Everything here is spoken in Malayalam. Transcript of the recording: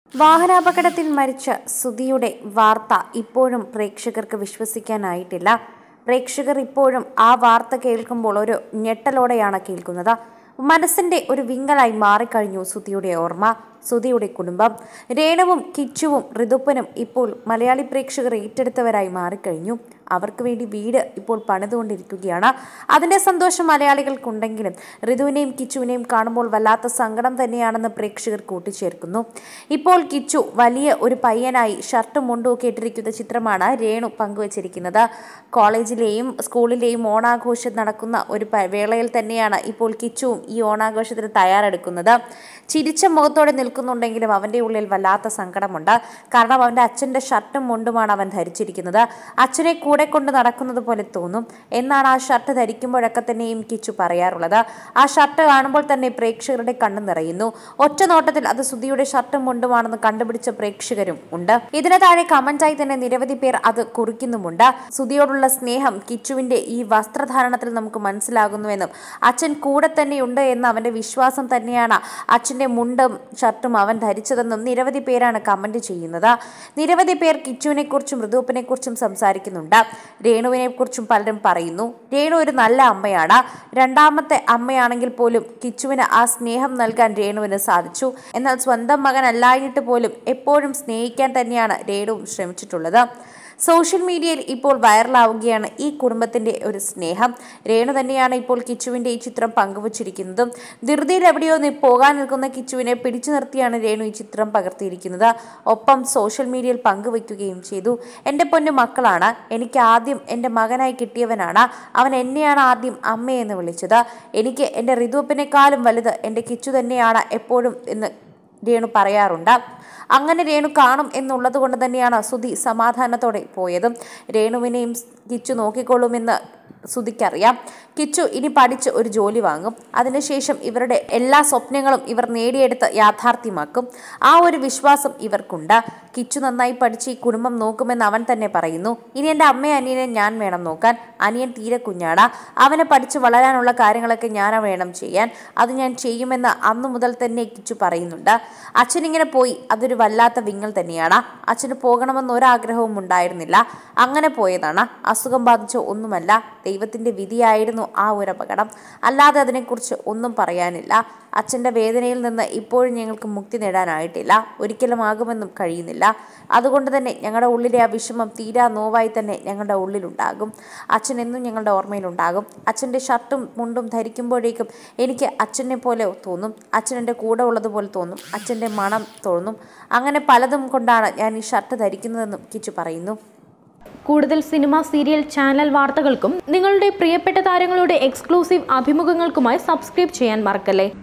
വാഹനാപകടത്തിൽ മരിച്ച സുധിയുടെ വാർത്ത ഇപ്പോഴും പ്രേക്ഷകർക്ക് വിശ്വസിക്കാനായിട്ടില്ല പ്രേക്ഷകർ ഇപ്പോഴും ആ വാർത്ത കേൾക്കുമ്പോൾ ഒരു ഞെട്ടലോടെയാണ് കേൾക്കുന്നത് മനസ്സിന്റെ ഒരു വിങ്ങലായി മാറിക്കഴിഞ്ഞു സുധിയുടെ ഓർമ്മ സുധിയുടെ കുടുംബം രേണുവും കിച്ചുവും ഋതുപ്പനും ഇപ്പോൾ മലയാളി പ്രേക്ഷകർ ഏറ്റെടുത്തവരായി മാറിക്കഴിഞ്ഞു അവർക്ക് വേണ്ടി വീട് ഇപ്പോൾ പണിതുകൊണ്ടിരിക്കുകയാണ് അതിന്റെ സന്തോഷം മലയാളികൾക്കുണ്ടെങ്കിലും ഋതുവിനെയും കിച്ചുവിനെയും കാണുമ്പോൾ വല്ലാത്ത സങ്കടം തന്നെയാണെന്ന് പ്രേക്ഷകർ കൂട്ടിച്ചേർക്കുന്നു ഇപ്പോൾ കിച്ചു വലിയ ഒരു പയ്യനായി ഷർട്ടും മുണ്ടും ഒക്കെ ഇട്ടിരിക്കുന്ന ചിത്രമാണ് രേണു പങ്കുവച്ചിരിക്കുന്നത് കോളേജിലെയും സ്കൂളിലെയും ഓണാഘോഷം നടക്കുന്ന ഒരു പ- വേളയിൽ തന്നെയാണ് ഇപ്പോൾ കിച്ചുവും ഈ ഓണാഘോഷത്തിന് തയ്യാറെടുക്കുന്നത് ചിരിച്ച മുഖത്തോടെ നിൽക്കുന്നുണ്ടെങ്കിലും അവൻ്റെ ഉള്ളിൽ വല്ലാത്ത സങ്കടമുണ്ട് കാരണം അവൻ്റെ അച്ഛൻ്റെ ഷർട്ടും മുണ്ടുമാണ് അവൻ ധരിച്ചിരിക്കുന്നത് അച്ഛനെ കൂടെ കൊണ്ട് നടക്കുന്നത് പോലെ തോന്നും എന്നാണ് ആ ഷർട്ട് ധരിക്കുമ്പോഴൊക്കെ തന്നെയും കിച്ചു പറയാറുള്ളത് ആ ഷർട്ട് കാണുമ്പോൾ തന്നെ പ്രേക്ഷകരുടെ കണ്ണു നിറയുന്നു ഒറ്റ നോട്ടത്തിൽ അത് സുധിയുടെ ഷർട്ടും മുണ്ടുമാണെന്ന് കണ്ടുപിടിച്ച പ്രേക്ഷകരും ഉണ്ട് ഇതിന് താഴെ കമന്റായി തന്നെ നിരവധി പേർ അത് കുറിക്കുന്നുമുണ്ട് സുധിയോടുള്ള സ്നേഹം കിച്ചുവിന്റെ ഈ വസ്ത്രധാരണത്തിൽ നമുക്ക് മനസ്സിലാകുന്നുവെന്നും അച്ഛൻ കൂടെ തന്നെയുണ്ട് എന്ന അവന്റെ വിശ്വാസം തന്നെയാണ് അച്ഛന്റെ മുണ്ടും ഷർട്ടും അവൻ ധരിച്ചതെന്നും നിരവധി പേരാണ് കമന്റ് ചെയ്യുന്നത് നിരവധി പേർ കിച്ചുവിനെ കുറിച്ചും ഋതുവിനെ കുറിച്ചും സംസാരിക്കുന്നുണ്ട് രേണുവിനെ കുറിച്ചും പലരും പറയുന്നു രേണു ഒരു നല്ല അമ്മയാണ് രണ്ടാമത്തെ അമ്മയാണെങ്കിൽ പോലും കിച്ചുവിന് ആ സ്നേഹം നൽകാൻ രേണുവിന് സാധിച്ചു എന്നാൽ സ്വന്തം മകൻ അല്ലായിട്ട് പോലും എപ്പോഴും സ്നേഹിക്കാൻ തന്നെയാണ് രേണുവും ശ്രമിച്ചിട്ടുള്ളത് സോഷ്യൽ മീഡിയയിൽ ഇപ്പോൾ വൈറലാവുകയാണ് ഈ കുടുംബത്തിന്റെ ഒരു സ്നേഹം രേണു തന്നെയാണ് ഇപ്പോൾ കിച്ചുവിന്റെ ഈ ചിത്രം പങ്കുവച്ചിരിക്കുന്നതും ധൃതിയിൽ എവിടെയോ നീ പോകാൻ നിൽക്കുന്ന കിച്ചുവിനെ പിടിച്ചു നിർത്തിയാണ് രേണു ഈ ചിത്രം പകർത്തിയിരിക്കുന്നത് ഒപ്പം സോഷ്യൽ മീഡിയയിൽ പങ്കുവയ്ക്കുകയും ചെയ്തു എൻ്റെ പൊന്നു മക്കളാണ് എനിക്ക് ആദ്യം എൻ്റെ മകനായി കിട്ടിയവനാണ് അവൻ എന്നെയാണ് ആദ്യം അമ്മയെന്ന് വിളിച്ചത് എനിക്ക് എൻ്റെ ഋതുവപ്പിനേക്കാളും വലുത് എൻ്റെ കിച്ചു തന്നെയാണ് എപ്പോഴും എന്ന് രേണു പറയാറുണ്ട് അങ്ങനെ രേണു കാണും എന്നുള്ളത് കൊണ്ട് തന്നെയാണ് സുധി സമാധാനത്തോടെ പോയതും രേണുവിനെയും കിച്ചു നോക്കിക്കൊള്ളുമെന്ന് സുധിക്കറിയാം കിച്ചു ഇനി പഠിച്ച് ഒരു ജോലി വാങ്ങും അതിനുശേഷം ഇവരുടെ എല്ലാ സ്വപ്നങ്ങളും ഇവർ നേടിയെടുത്ത് യാഥാർത്ഥ്യമാക്കും ആ ഒരു വിശ്വാസം ഇവർക്കുണ്ട് കിച്ചു നന്നായി പഠിച്ച് ഈ കുടുംബം നോക്കുമെന്ന് അവൻ തന്നെ പറയുന്നു ഇനി എൻ്റെ അമ്മയും അനിയനെ ഞാൻ വേണം നോക്കാൻ അനിയൻ തീരെ കുഞ്ഞാണ് അവനെ പഠിച്ച് വളരാനുള്ള കാര്യങ്ങളൊക്കെ ഞാൻ വേണം ചെയ്യാൻ അത് ഞാൻ ചെയ്യുമെന്ന് അന്നു മുതൽ തന്നെ കിച്ചു പറയുന്നുണ്ട് അച്ഛനിങ്ങനെ പോയി അതൊരു വല്ലാത്ത വിങ്ങൽ തന്നെയാണ് അച്ഛന് പോകണമെന്ന് ഒരാഗ്രഹവും ഉണ്ടായിരുന്നില്ല അങ്ങനെ പോയതാണ് അസുഖം ബാധിച്ച ഒന്നുമല്ല ദൈവത്തിൻ്റെ വിധിയായിരുന്നു ആ ഒരു അപകടം അല്ലാതെ അതിനെക്കുറിച്ച് ഒന്നും പറയാനില്ല അച്ഛൻ്റെ വേദനയിൽ നിന്ന് ഇപ്പോഴും ഞങ്ങൾക്ക് മുക്തി നേടാനായിട്ടില്ല ഒരിക്കലും ആകുമെന്നും കഴിയുന്നില്ല അതുകൊണ്ട് തന്നെ ഞങ്ങളുടെ ഉള്ളിലെ ആ വിഷമം തീരാ നോവായി തന്നെ ഞങ്ങളുടെ ഉള്ളിലുണ്ടാകും അച്ഛൻ എന്നും ഞങ്ങളുടെ ഓർമ്മയിലുണ്ടാകും അച്ഛൻ്റെ ഷർട്ടും മുണ്ടും ധരിക്കുമ്പോഴേക്കും എനിക്ക് അച്ഛനെ പോലെ തോന്നും അച്ഛൻ എൻ്റെ കൂടെ ഉള്ളതുപോലെ തോന്നും അച്ഛൻ്റെ മണം തോന്നും അങ്ങനെ പലതും കൊണ്ടാണ് ഞാൻ ഈ ഷർട്ട് ധരിക്കുന്നതെന്നും കിച്ചു പറയുന്നു കൂടുതൽ സിനിമ സീരിയൽ ചാനൽ വാർത്തകൾക്കും നിങ്ങളുടെ പ്രിയപ്പെട്ട താരങ്ങളുടെ എക്സ്ക്ലൂസീവ് അഭിമുഖങ്ങൾക്കുമായി സബ്സ്ക്രൈബ് ചെയ്യാൻ മറക്കല്ലേ